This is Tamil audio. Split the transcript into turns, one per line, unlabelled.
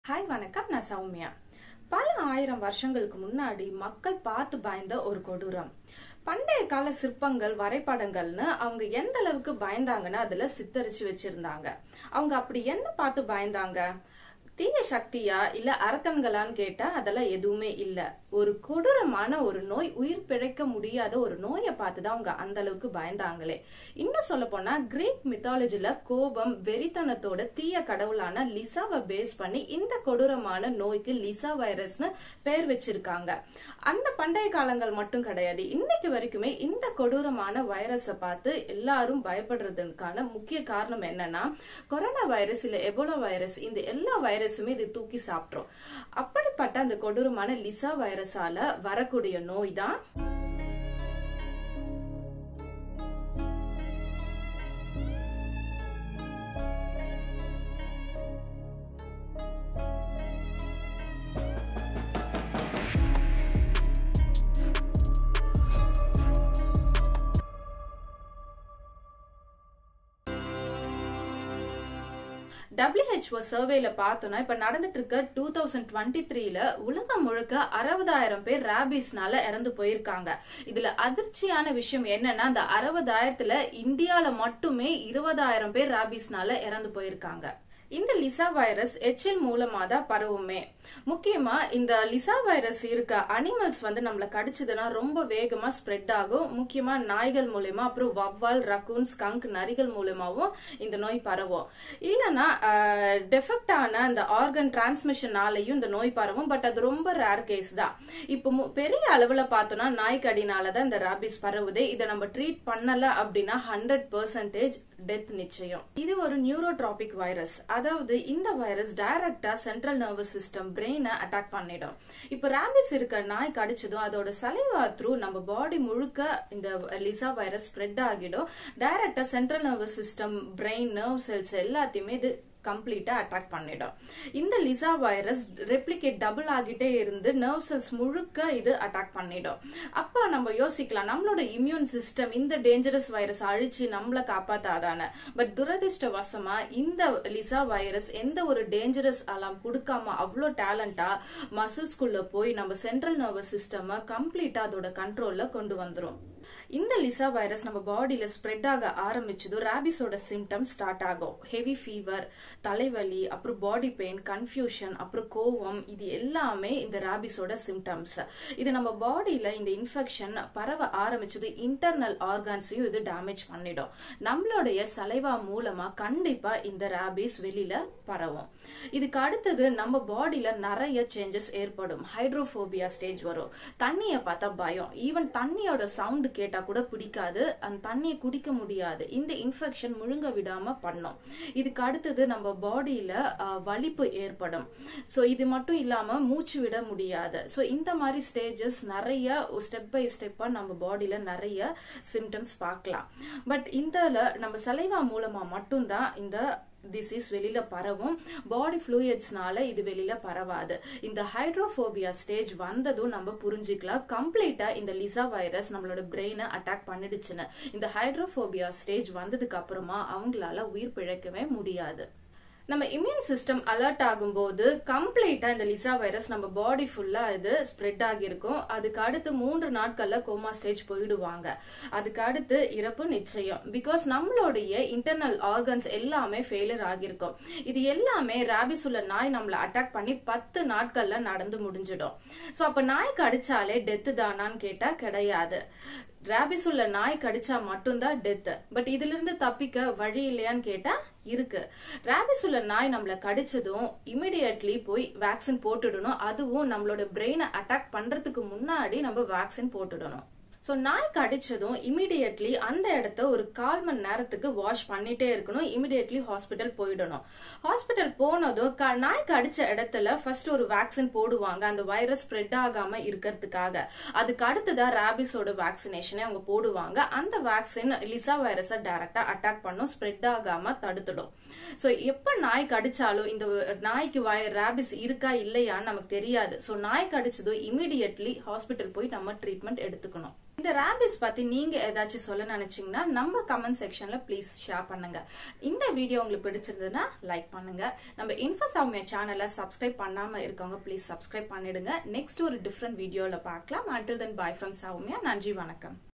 ஹாய் வணக்கம் நான் சௌமியா பல ஆயிரம் வருஷங்களுக்கு முன்னாடி மக்கள் பார்த்து பயந்த ஒரு கொடூரம் பண்டைய கால சிற்பங்கள் வரைபடங்கள்னு அவங்க எந்த அளவுக்கு பயந்தாங்கன்னு அதுல சித்தரிச்சு வச்சிருந்தாங்க அவங்க அப்படி என்ன பார்த்து பயந்தாங்க தீய சக்தியா இல்ல அரக்கன்களான்னு கேட்டா அதெல்லாம் எதுவுமே இல்ல ஒரு கொடூரமான ஒரு நோய் உயிர் பிழைக்க முடியாத ஒரு நோயை பார்த்துதான் அவங்க அந்த அளவுக்கு பயந்தாங்களே இன்னும் சொல்ல போனா கிரீக் மித்தாலஜில கோபம் வெறித்தனத்தோட தீய கடவுளான லிசாவை பேஸ் பண்ணி இந்த கொடூரமான நோய்க்கு லிசா வைரஸ்னு பேர் வச்சிருக்காங்க அந்த பண்டைய காலங்கள் மட்டும் கிடையாது இன்னைக்கு வரைக்குமே இந்த கொடூரமான வைரஸை பார்த்து எல்லாரும் பயப்படுறதுக்கான முக்கிய காரணம் என்னன்னா கொரோனா வைரஸ் இல்ல எபோலா வைரஸ் இந்த எல்லா வைரஸுமே இது தூக்கி சாப்பிட்றோம் அப்படிப்பட்ட அந்த கொடூரமான லிசா வைரஸால வரக்கூடிய நோய் தான் டபிள்யூஹெச்ஓ சர்வேல பார்த்தோம்னா இப்ப நடந்துட்டு இருக்க டூ தௌசண்ட் டுவெண்ட்டி த்ரீல உலகம் முழுக்க அறுபதாயிரம் பேர் ரேபிஸ்னால இறந்து போயிருக்காங்க இதுல அதிர்ச்சியான விஷயம் என்னன்னா அந்த அறுபதாயிரத்துல இந்தியால மட்டுமே இருபதாயிரம் பேர் ரேபிஸ்னால இறந்து போயிருக்காங்க இந்த லிசா வைரஸ் எச்சில் மூலமா தான் பரவுமே முக்கியமா இந்த லிசா வைரஸ் இருக்க அனிமல்ஸ் வந்து நம்மள கடிச்சதுன்னா ரொம்ப வேகமா ஸ்ப்ரெட் ஆகும் முக்கியமா நாய்கள் மூலயமா அப்புறம் வவ்வால் ரக்கூன் ஸ்கங்க் நரிகள் மூலமாவும் இந்த நோய் பரவும் இல்லைன்னா டெஃபெக்ட் ஆன அந்த ஆர்கன் டிரான்ஸ்மிஷனாலையும் இந்த நோய் பரவும் பட் அது ரொம்ப ரேர் கேஸ் தான் இப்போ பெரிய அளவுல பார்த்தோம்னா நாய் கடினால தான் இந்த ராபிஸ் பரவுது இதை நம்ம ட்ரீட் பண்ணல அப்படின்னா ஹண்ட்ரட் பர்சன்டேஜ் டெத் நிச்சயம் இது ஒரு நியூரோட்ராபிக் வைரஸ் அதாவது இந்த வைரஸ் டைரக்டா சென்ட்ரல் நர்வஸ் சிஸ்டம் பிரெயினை அட்டாக் பண்ணிடும் இப்ப ரேபிஸ் இருக்க நாய் கடிச்சதும் அதோட சலைவா த்ரூ நம்ம பாடி முழுக்க இந்த லிசா வைரஸ் ஸ்ப்ரெட் ஆகிடும் டைரக்டா central nervous system brain nerve cells எல்லாத்தையுமே இது கம்ப்ளீட்டா அட்டாக் பண்ணிடும் இந்த லிசா வைரஸ் ரெப்ளிகேட் டபுள் ஆகிட்டே இருந்து நர்வ் செல்ஸ் முழுக்க இது அட்டாக் பண்ணிடும் அப்ப நம்ம யோசிக்கலாம் நம்மளோட இம்யூன் சிஸ்டம் இந்த டேஞ்சரஸ் வைரஸ் அழிச்சு நம்மள காப்பாத்தாதானே பட் துரதிருஷ்டவசமா இந்த லிசா வைரஸ் எந்த ஒரு டேஞ்சரஸ் அலாம் கொடுக்காம அவ்வளோ டேலண்டா மசில்ஸ்குள்ள போய் நம்ம சென்ட்ரல் நர்வஸ் சிஸ்டம் கம்ப்ளீட்டா அதோட கண்ட்ரோல்ல கொண்டு வந்துரும் இந்த லிசா வைரஸ் நம்ம பாடியில ஸ்ப்ரெட் ஆக ஆரம்பிச்சதும் ரேபிஸோட சிம்டம் ஸ்டார்ட் ஆகும் ஹெவி ஃபீவர் தலைவலி அப்புறம் பாடி பெயின் கன்ஃபியூஷன் அப்புறம் கோவம் இது எல்லாமே இந்த ரேபிஸோட சிம்டம்ஸ் இது நம்ம பாடியில இந்த இன்ஃபெக்ஷன் பரவ ஆரம்பிச்சது இன்டர்னல் ஆர்கான்ஸையும் இது டேமேஜ் பண்ணிடும் நம்மளுடைய சலைவா மூலமா கண்டிப்பா இந்த ரேபிஸ் வெளியில பரவும் இதுக்கு அடுத்தது நம்ம பாடியில நிறைய சேஞ்சஸ் ஏற்படும் ஹைட்ரோபோபியா ஸ்டேஜ் வரும் தண்ணிய பார்த்தா பயம் ஈவன் தண்ணியோட சவுண்ட் கேட்டா கூட பிடிக்காது அந்த தண்ணியை குடிக்க முடியாது இந்த இன்ஃபெக்ஷன் முழுங்க விடாம பண்ணும் இதுக்கு அடுத்தது நம்ம பாடியில வலிப்பு ஏற்படும் ஸோ இது மட்டும் இல்லாம மூச்சு விட முடியாது ஸோ இந்த மாதிரி ஸ்டேஜஸ் நிறைய ஸ்டெப் பை ஸ்டெப்பா நம்ம பாடியில நிறைய சிம்டம்ஸ் பார்க்கலாம் பட் இந்த நம்ம சலைவா மூலமா மட்டும்தான் இந்த டிசீஸ் வெளியில பரவும் பாடி ஃப்ளூயிட்ஸ்னால இது வெளியில பரவாது இந்த ஹைட்ரோபோபியா ஸ்டேஜ் வந்ததும் நம்ம புரிஞ்சுக்கலாம் கம்ப்ளீட்டா இந்த லிசா வைரஸ் நம்மளோட பிரெயினை அட்டாக் பண்ணிடுச்சுன்னு இந்த ஹைட்ரோபோபியா ஸ்டேஜ் வந்ததுக்கு அப்புறமா அவங்களால உயிர் பிழைக்கவே முடியாது நம்ம இம்யூன் சிஸ்டம் அலர்ட் ஆகும்போது கம்ப்ளீட்டா இந்த லிசா வைரஸ் நம்ம பாடி ஃபுல்லா இது ஸ்ப்ரெட் ஆகியிருக்கும் அதுக்கு அடுத்து மூன்று நாட்கள்ல கோமா ஸ்டேஜ் போயிடுவாங்க அதுக்கு அடுத்து இறப்பு நிச்சயம் பிகாஸ் நம்மளுடைய இன்டர்னல் ஆர்கன்ஸ் எல்லாமே ஃபெயிலியர் ஆகியிருக்கும் இது எல்லாமே ரேபிஸ் உள்ள நாய் நம்மள அட்டாக் பண்ணி பத்து நாட்கள்ல நடந்து முடிஞ்சிடும் ஸோ அப்ப நாய் கடிச்சாலே டெத்து தானான்னு கேட்டா கிடையாது ரேபிஸ் உள்ள நாய் கடிச்சா மட்டும்தான் டெத் பட் இதுல இருந்து தப்பிக்க வழி இல்லையான்னு கேட்டா இருக்கு ரேபிஸ் உள்ள நாய் நம்மள கடிச்சதும் இமிடியட்லி போய் வேக்சின் போட்டுடணும் அதுவும் நம்மளோட பிரெயினை அட்டாக் பண்றதுக்கு முன்னாடி நம்ம வேக்சின் போட்டுடணும் ஸோ நாய் கடிச்சதும் இமிடியட்லி அந்த இடத்த ஒரு கால் மணி நேரத்துக்கு வாஷ் பண்ணிட்டே இருக்கணும் இமிடியட்லி ஹாஸ்பிட்டல் போயிடணும் ஹாஸ்பிட்டல் போனதும் நாய் கடிச்ச இடத்துல ஃபர்ஸ்ட் ஒரு வேக்சின் போடுவாங்க அந்த வைரஸ் ஸ்ப்ரெட் ஆகாம இருக்கிறதுக்காக அதுக்கு அடுத்ததான் ரேபிஸோட வேக்சினேஷனே அவங்க போடுவாங்க அந்த வேக்சின் லிசா வைரஸை டைரக்டா அட்டாக் பண்ணும் ஸ்ப்ரெட் ஆகாம தடுத்துடும் ஸோ எப்ப நாய் கடிச்சாலும் இந்த நாய்க்கு ரேபிஸ் இருக்கா இல்லையான்னு நமக்கு தெரியாது ஸோ நாய் கடிச்சதும் இமிடியட்லி ஹாஸ்பிட்டல் போய் நம்ம ட்ரீட்மெண்ட் எடுத்துக்கணும் இந்த ரேபிஸ் பத்தி நீங்க ஏதாச்சும் சொல்ல நினைச்சீங்கன்னா நம்ம கமெண்ட் செக்ஷன்ல ப்ளீஸ் ஷேர் பண்ணுங்க இந்த வீடியோ உங்களுக்கு பிடிச்சிருந்ததுன்னா லைக் பண்ணுங்க நம்ம இன்ஃபோ சௌமியா சேனலை சப்ஸ்கிரைப் பண்ணாம இருக்கவங்க ப்ளீஸ் சப்ஸ்கிரைப் பண்ணிடுங்க நெக்ஸ்ட் ஒரு டிஃப்ரெண்ட் வீடியோல பார்க்கலாம் until then bye from Soumya நன்றி வணக்கம்